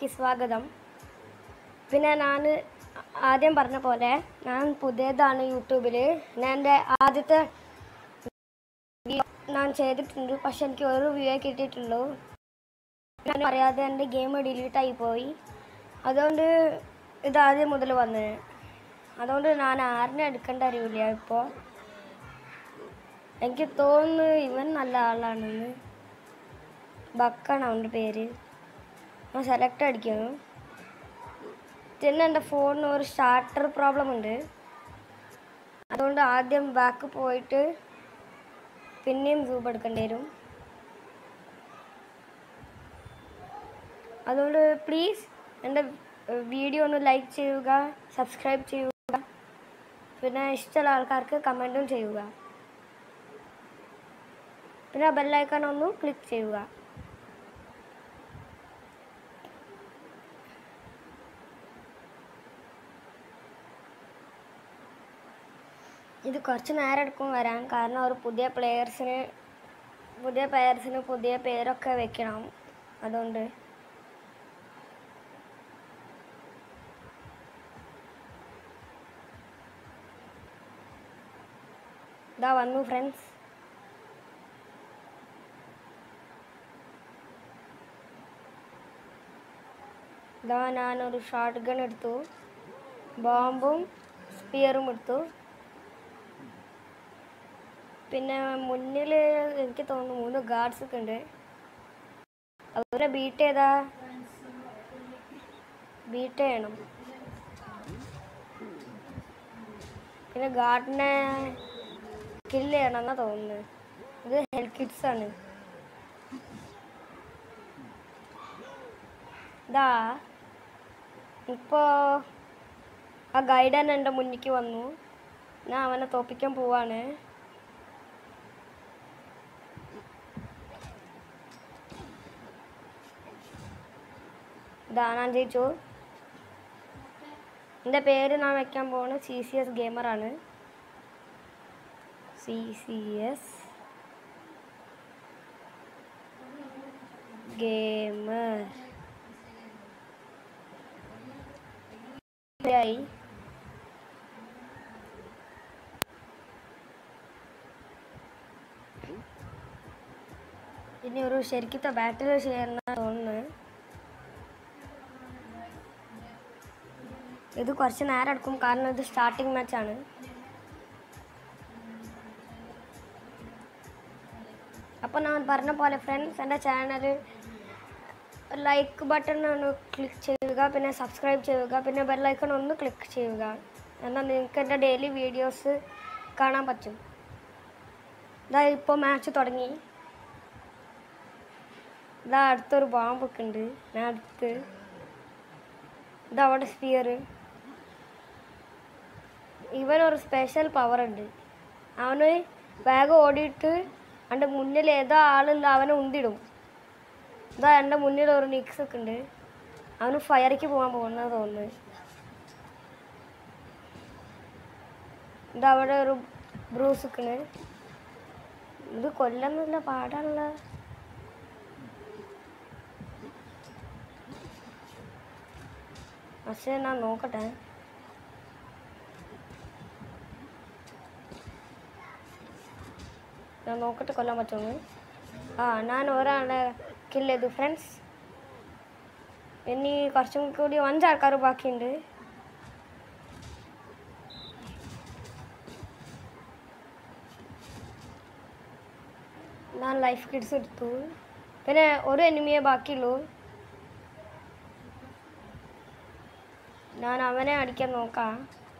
വീഡിയോയിലേക്ക് സ്വാഗതം പിന്നെ ഞാൻ ആദ്യം പറഞ്ഞ പോലെ ഞാൻ പുതിയതാണ് യൂട്യൂബിൽ ഞാൻ എൻ്റെ ആദ്യത്തെ video ഞാൻ ചെയ്തിട്ടുണ്ട് പക്ഷെ എനിക്ക് ഒരു വ്യൂ കിട്ടിയിട്ടുള്ളൂ ഞാൻ അറിയാതെ എൻ്റെ ഗെയിം ഡിലീറ്റായി പോയി അതുകൊണ്ട് ഇത് ആദ്യം മുതൽ വന്നത് അതുകൊണ്ട് ഞാൻ ആരിനെ എടുക്കേണ്ട അറിയില്ല ഇപ്പോൾ എനിക്ക് തോന്നുന്നു ഇവൻ നല്ല ആളാണെന്ന് ബക്കാണ് അവൻ്റെ പേര് ഞാൻ സെലക്ട് അടിക്കുന്നു പിന്നെ എൻ്റെ ഫോണിന് ഒരു സ്റ്റാർട്ടർ പ്രോബ്ലം ഉണ്ട് അതുകൊണ്ട് ആദ്യം ബാക്ക് പോയിട്ട് പിന്നെയും സൂം എടുക്കേണ്ടി വരും അതുകൊണ്ട് പ്ലീസ് എൻ്റെ വീഡിയോ ഒന്ന് ലൈക്ക് ചെയ്യുക സബ്സ്ക്രൈബ് ചെയ്യുക പിന്നെ ഇഷ്ടമുള്ള ആൾക്കാർക്ക് കമൻറ്റും ചെയ്യുക പിന്നെ ബെല്ലൈക്കൺ ഒന്ന് ക്ലിക്ക് ചെയ്യുക ഇത് കുറച്ച് നേരം എടുക്കും വരാൻ കാരണം ഒരു പുതിയ പ്ലെയേഴ്സിന് പുതിയ പ്ലെയേഴ്സിന് പുതിയ പേരൊക്കെ വെക്കണം അതുകൊണ്ട് ഇതാ വന്നു ഫ്രണ്ട്സ് ഇതാ ഞാനൊരു ഷോർട്ട് ഗൺ എടുത്തു ബോംബും സ്പിയറും എടുത്തു പിന്നെ മുന്നിൽ എനിക്ക് തോന്നുന്നു മൂന്ന് ഗാർഡ്സ് ഒക്കെ ഉണ്ട് അവരെ ബീറ്റ് ചെയ്താ ബീറ്റ് ചെയ്യണം പിന്നെ ഗാർഡിനെ കില്ല് ചെയ്യണം എന്നാ തോന്നുന്നത് ഇത് ഹെൽത്ത് കിറ്റ്സ് ആണ് ഇതാ ഇപ്പോ ആ ഗൈഡൻ എൻ്റെ മുന്നിക്ക് വന്നു ഞാൻ അവനെ തോപ്പിക്കാൻ പോവാണ് ഇതാ ഞാൻ ജയിച്ചു എൻ്റെ പേര് ഞാൻ വെക്കാൻ പോകുന്നത് സി സി എസ് ഗെയിമറാണ് സി സി എസ് ഗെയിമർ ആയി ഇനി ഒരു ശരിക്കത്തെ ബാറ്റിൽ ചെയ്യുന്ന തോന്നുന്നു ഇത് കുറച്ച് നേരം എടുക്കും കാരണം ഇത് സ്റ്റാർട്ടിംഗ് മാച്ചാണ് അപ്പോൾ ഞാൻ പറഞ്ഞ പോലെ ഫ്രണ്ട്സ് എൻ്റെ ചാനൽ ലൈക്ക് ബട്ടൺ ഒന്ന് ക്ലിക്ക് ചെയ്യുക പിന്നെ സബ്സ്ക്രൈബ് ചെയ്യുക പിന്നെ ബെല്ലൈക്കൺ ഒന്ന് ക്ലിക്ക് ചെയ്യുക എന്നാൽ നിങ്ങൾക്ക് എൻ്റെ ഡെയിലി വീഡിയോസ് കാണാൻ പറ്റും ഇതാ ഇപ്പോൾ മാച്ച് തുടങ്ങി ഇതാ അടുത്തൊരു ബോംബൊക്കെ ഉണ്ട് ഞാൻ അടുത്ത് ഇതാ അവിടെ സ്പിയർ ഇവനൊരു സ്പെഷ്യൽ പവർ ഉണ്ട് അവന് വേഗം ഓടിയിട്ട് എൻ്റെ മുന്നിൽ ഏതോ ആളുണ്ട് അവനെ ഉന്തിടും ഇതാ എൻ്റെ മുന്നിൽ ഒരു നിക്സ് ഒക്കെ ഉണ്ട് അവന് ഫയറിക്ക് പോകാൻ പോകുന്നത് തോന്നുന്നു ഇതാ അവിടെ ഒരു ബ്രൂസ് ഒക്കെ ഇത് കൊല്ലൊന്നുമില്ല പാടാനുള്ള പക്ഷേ ഞാൻ നോക്കട്ടെ ഞാൻ നോക്കട്ടെ കൊല്ലാൻ പറ്റുമെന്ന് ആ ഞാൻ ഒരാളെ കില്ല് ചെയ്തു ഫ്രണ്ട്സ് ഇനി കുറച്ചും കൂടി അഞ്ചാൾക്കാർ ബാക്കിയുണ്ട് ഞാൻ ലൈഫ് കിഡ്സ് എടുത്തു പിന്നെ ഒരു എനിമിയെ ബാക്കിയുള്ളൂ ഞാൻ അവനെ അടിക്കാൻ നോക്കാം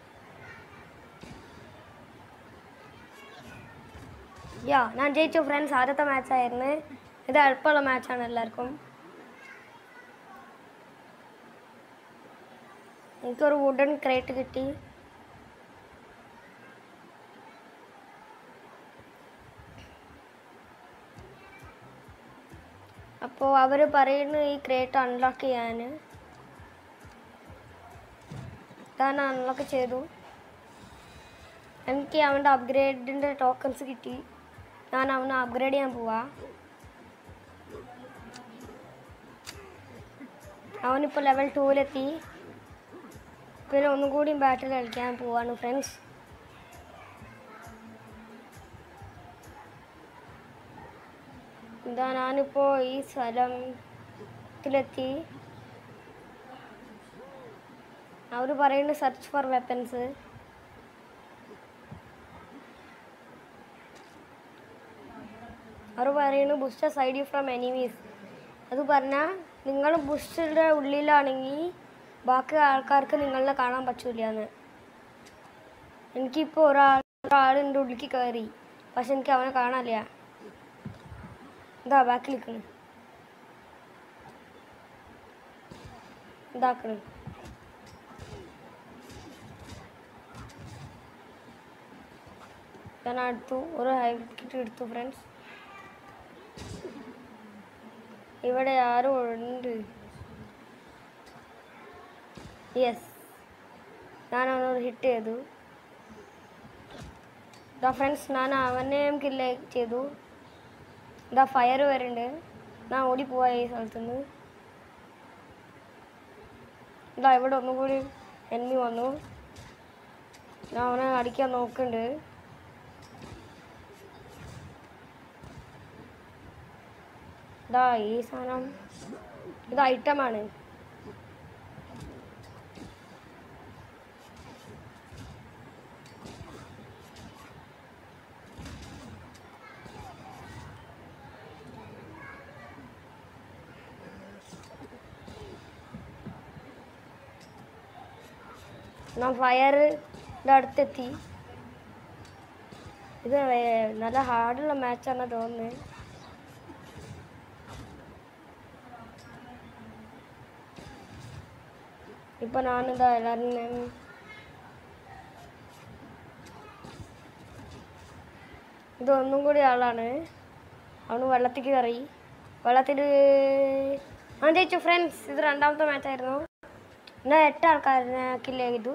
യാ ഞാൻ ജയിച്ചു ഫ്രണ്ട്സ് ആദ്യത്തെ മാച്ചായിരുന്നു ഇത് എളുപ്പമുള്ള മാച്ചാണ് എല്ലാവർക്കും എനിക്കൊരു വുഡൻ ക്രേറ്റ് കിട്ടി അപ്പോൾ അവർ പറയുന്നു ഈ ക്രേറ്റ് അൺലോക്ക് ചെയ്യാൻ ഞാൻ അൺലോക്ക് ചെയ്തു എനിക്ക് അവൻ്റെ അപ്ഗ്രേഡിൻ്റെ ടോക്കൺസ് കിട്ടി ഞാൻ അവനെ അപ്ഗ്രേഡ് ചെയ്യാൻ പോവാ അവനിപ്പോൾ ലെവൽ ടൂവിലെത്തി പിന്നെ ഒന്നും കൂടി ബാറ്റിൽ കളിക്കാൻ പോവാണ് ഫ്രണ്ട്സ് എന്താ ഞാനിപ്പോൾ ഈ സ്ഥലത്തിലെത്തി അവർ പറയുന്നത് സെർച്ച് ഫോർ വെപ്പൻസ് അവർ പറയുന്നു ബുസ്റ്റർ സൈഡ് ഫ്രം എനിമീസ് അത് പറഞ്ഞാൽ നിങ്ങൾ ബുസ്റ്ററുടെ ഉള്ളിലാണെങ്കിൽ ബാക്കി ആൾക്കാർക്ക് നിങ്ങളെ കാണാൻ പറ്റൂല എന്ന് എനിക്കിപ്പോൾ ഒരാൾ ഒരാളിൻ്റെ ഉള്ളിലേക്ക് കയറി പക്ഷെ എനിക്ക് അവനെ കാണാനില്ല ഇതാ ബാക്കിൽ നിൽക്കണ് ഇതാക്കണ് ഞാൻ എടുത്തു ഒരു ഹൈബ്രിഡ് കിറ്റ് എടുത്തു ഫ്രണ്ട്സ് ഇവിടെ ആരും ഉണ്ട് യെസ് ഞാൻ അവനോട് ഹിറ്റ് ചെയ്തു ഇതാ ഫ്രണ്ട്സ് ഞാൻ അവനെയും കില്ല ചെയ്തു ഇതാ ഫയർ വരുന്നുണ്ട് ഞാൻ ഓടിപ്പോവാ ഈ സ്ഥലത്തുനിന്ന് ഇതാ ഇവിടെ ഒന്നും കൂടി എന്നി വന്നു ഞാൻ അവനെ അടിക്കാൻ നോക്കുന്നുണ്ട് ഇതാ ഈ സാധനം ഇത് ഐറ്റമാണ് ഞാൻ ഫയറിൻ്റെ അടുത്തെത്തി ഇത് വേ- നല്ല ഹാർഡുള്ള മാച്ചാണ് തോന്നുന്നത് ഇപ്പൊ ഞാനിതാ എല്ലാവരും ഇതൊന്നും കൂടി ആളാണ് അവന് വെള്ളത്തിക്ക് കയറി വെള്ളത്തിൽ ആ ജയിച്ചു ഫ്രണ്ട്സ് ഇത് രണ്ടാമത്തെ മാച്ചായിരുന്നു എന്നാൽ എട്ട് ആൾക്കാരിനെ കില്ല് ചെയ്തു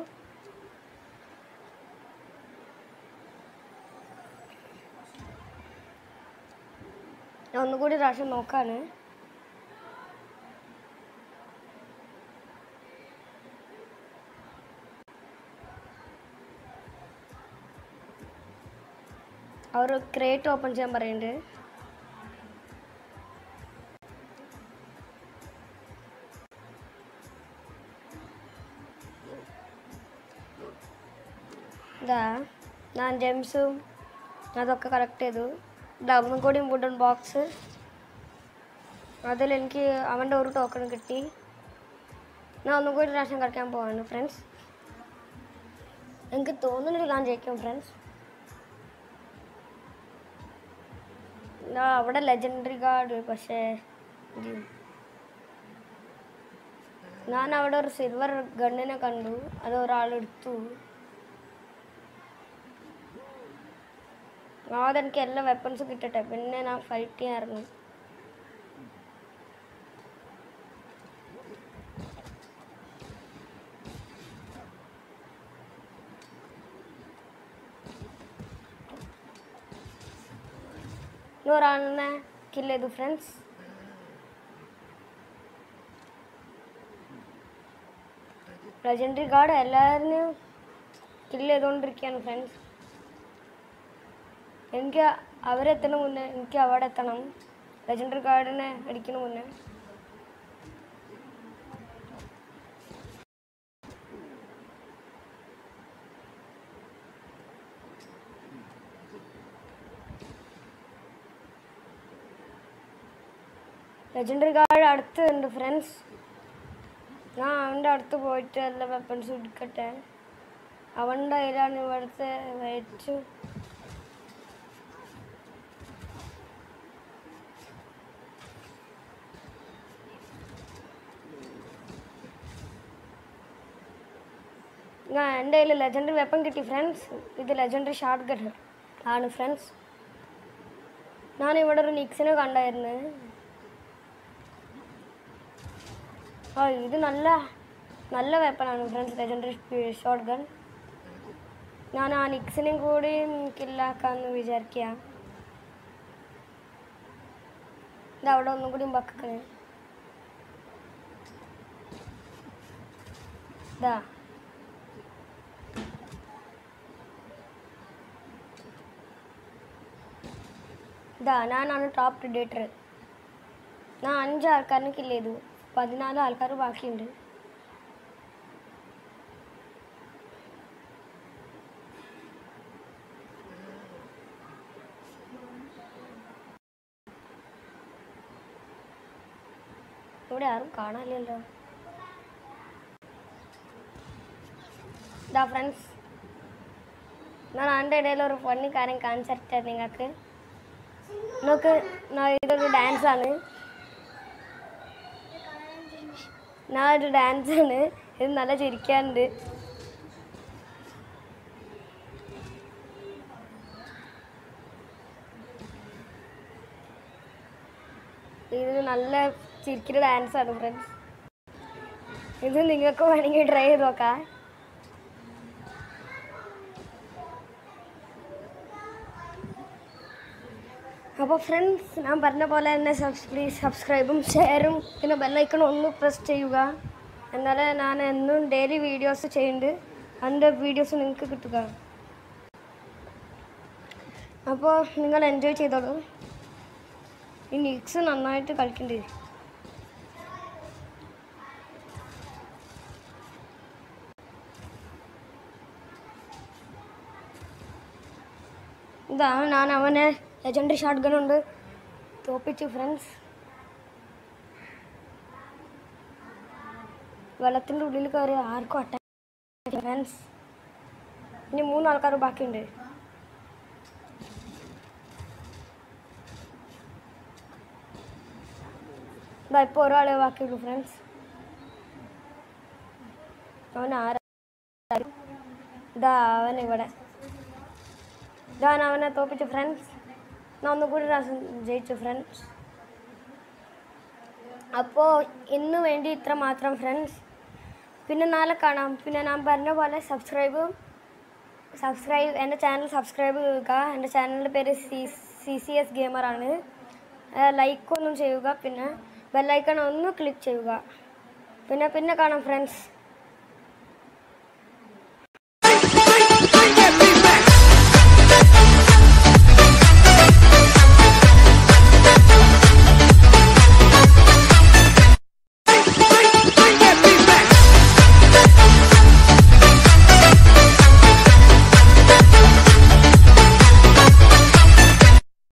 ഞാൻ ഒന്നുകൂടി പ്രാവശ്യം നോക്കാണ് അവർ ക്രേറ്റ് ഓപ്പൺ ചെയ്യാൻ പറയുന്നുണ്ട് ഇതാ ഞാൻ ജെംസും അതൊക്കെ കളക്ട് ചെയ്തു ഇതാ ഒന്നും കൂടി വുഡൻ ബോക്സ് അതിൽ എനിക്ക് അവൻ്റെ ഒരു ടോക്കൺ കിട്ടി ഞാൻ ഒന്നും കൂടി പ്രാവശ്യം കളിക്കാൻ പോവാണ് ഫ്രണ്ട്സ് എനിക്ക് തോന്നുന്നില്ല ഞാൻ ജയിക്കും ഫ്രണ്ട്സ് അവിടെ ലെജൻഡറി ഗാർഡ് പക്ഷേ ഇത് ഞാൻ അവിടെ ഒരു സിൽവർ ഗണ്ണിനെ കണ്ടു അത് ഒരാൾ എടുത്തു ആദ്യം എനിക്ക് എല്ലാ വെപ്പൺസ് കിട്ടട്ടെ പിന്നെ ഞാൻ ഫൈറ്റ് ചെയ്യാറുണ്ട് ഒരാളിനെ കില്ല് ചെയ്തു ഫ്രണ്ട്സ് ലെജൻഡറി ഗാർഡ് എല്ലാവരും കില്ല് ചെയ്തുകൊണ്ടിരിക്കുകയാണ് ഫ്രണ്ട്സ് എനിക്ക് അവരെത്തണ മുന്നേ എനിക്ക് അവിടെ എത്തണം ലെജൻഡറി ഗാർഡിനെ അടിക്കണ മുന്നേ ലെജൻഡറി ഗാർഡ് അടുത്തുണ്ട് ഫ്രണ്ട്സ് ഞാൻ അവൻ്റെ അടുത്ത് പോയിട്ട് എല്ലാ വെപ്പൺസ് എടുക്കട്ടെ അവൻ്റെ കയ്യിലാണ് ഇവിടുത്തെ വെച്ച് ഞാൻ എൻ്റെ കയ്യിൽ ലെജൻഡറി വെപ്പൺ കിട്ടി ഫ്രണ്ട്സ് ഇത് ലെജൻഡറി ഷാർട്ട് ഗൺ ആണ് ഫ്രണ്ട്സ് ഞാൻ ഇവിടെ ഒരു നിക്സിനെ കണ്ടായിരുന്നു ആ ഇത് നല്ല നല്ല വെപ്പണാണ് ഫ്രണ്ട്സ് ലെജൻഡറി ഷോർട്ട് ഗൺ ഞാൻ ആ നിക്സിനെയും കൂടി കില്ലാക്കാന്ന് വിചാരിക്കുക ഇത് അവിടെ ഒന്നും കൂടി ബക്കണേ ഇതാ ഇതാ ഞാനാണ് ടോപ്പ് പ്രിഡേറ്റർ ഞാൻ അഞ്ച് ആൾക്കാരിനെ കില്ല് ചെയ്തു പതിനാല് ആൾക്കാർ ബാക്കിയുണ്ട് ഇവിടെ ആരും കാണാനില്ലല്ലോ ഇതാ ഫ്രണ്ട്സ് ഞാൻ അതിൻ്റെ ഇടയിൽ ഒരു ഫണ്ണി കാര്യം കാണിച്ചിട്ട് നിങ്ങൾക്ക് നമുക്ക് ന- ഇതൊരു ഡാൻസാണ് ഞാൻ ഒരു ഡാൻസാണ് ഇത് നല്ല ചിരിക്കാനുണ്ട് ഇത് നല്ല ചിരിക്കുന്ന ഡാൻസാണ് ഫ്രണ്ട്സ് ഇത് നിങ്ങൾക്ക് വേണമെങ്കിൽ ട്രൈ ചെയ്ത് നോക്കാം അപ്പോൾ ഫ്രണ്ട്സ് ഞാൻ പറഞ്ഞ പോലെ തന്നെ പ്ലീസ് സബ്സ്ക്രൈബും ഷെയറും പിന്നെ ബെല്ലൈക്കണും ഒന്ന് പ്രസ് ചെയ്യുക എന്നാലേ ഞാൻ എന്നും ഡെയിലി വീഡിയോസ് ചെയ്യുന്നുണ്ട് അതിൻ്റെ വീഡിയോസ് നിങ്ങൾക്ക് കിട്ടുക അപ്പോൾ നിങ്ങൾ എൻജോയ് ചെയ്തോളൂ ഈ നിക്സ് നന്നായിട്ട് കളിക്കണ്ടേ ഇതാണ് ഞാൻ അവനെ ലെജൻഡറി ഷോട്ട് ഗൺ ഉണ്ട് തോപ്പിച്ചു ഫ്രണ്ട്സ് വെള്ളത്തിൻ്റെ ഉള്ളിൽ കയറി ആർക്കും അറ്റാക്ക് ഫ്രണ്ട്സ് ഇനി മൂന്ന് ആൾക്കാർ ബാക്കിയുണ്ട് ഇതാ ഇപ്പോൾ ഒരാളെ ബാക്കിയുള്ളൂ ഫ്രണ്ട്സ് അവൻ ആരാ ഇതാ അവൻ ഇവിടെ ഇതാണ് അവനെ തോപ്പിച്ച ഫ്രണ്ട്സ് ഞാൻ ഒന്നുകൂടി പ്രാവശ്യം ജയിച്ചു ഫ്രണ്ട്സ് അപ്പോൾ ഇന്ന് വേണ്ടി ഇത്ര മാത്രം ഫ്രണ്ട്സ് പിന്നെ നാളെ കാണാം പിന്നെ ഞാൻ പറഞ്ഞ പോലെ സബ്സ്ക്രൈബും സബ്സ്ക്രൈബ് എൻ്റെ ചാനൽ സബ്സ്ക്രൈബ് ചെയ്യുക എൻ്റെ ചാനലിൻ്റെ പേര് സി സി സി എസ് ഗെയിമറാണ് ലൈക്ക് ഒന്നും ചെയ്യുക പിന്നെ ബെല്ലൈക്കൺ ഒന്ന് ക്ലിക്ക് ചെയ്യുക പിന്നെ പിന്നെ കാണാം ഫ്രണ്ട്സ്